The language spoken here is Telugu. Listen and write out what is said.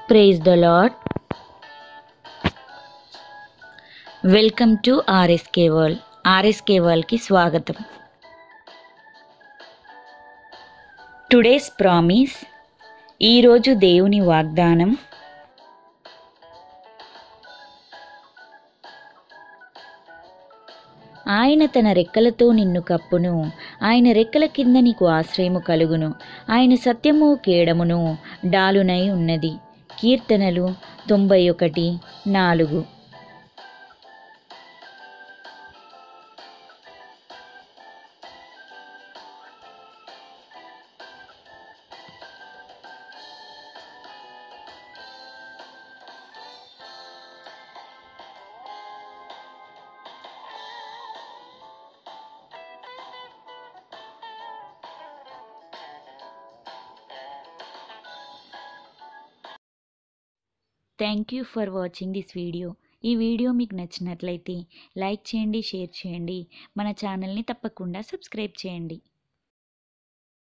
praise the lord welcome to RSK world RSK వరల్డ్కి స్వాగతం టుడేస్ ప్రామిస్ ఈరోజు దేవుని వాగ్దానం ఆయన తన రెక్కలతో నిన్ను కప్పును ఆయన రెక్కల కింద నీకు ఆశ్రయము కలుగును ఆయన సత్యము కేడమును డాలునై ఉన్నది కీర్తనలు తొంభై ఒకటి నాలుగు thank you for watching this video ఈ వీడియో మీకు నచ్చినట్లయితే లైక్ చేయండి షేర్ చేయండి మన ఛానల్ని తప్పకుండా సబ్స్క్రైబ్ చేయండి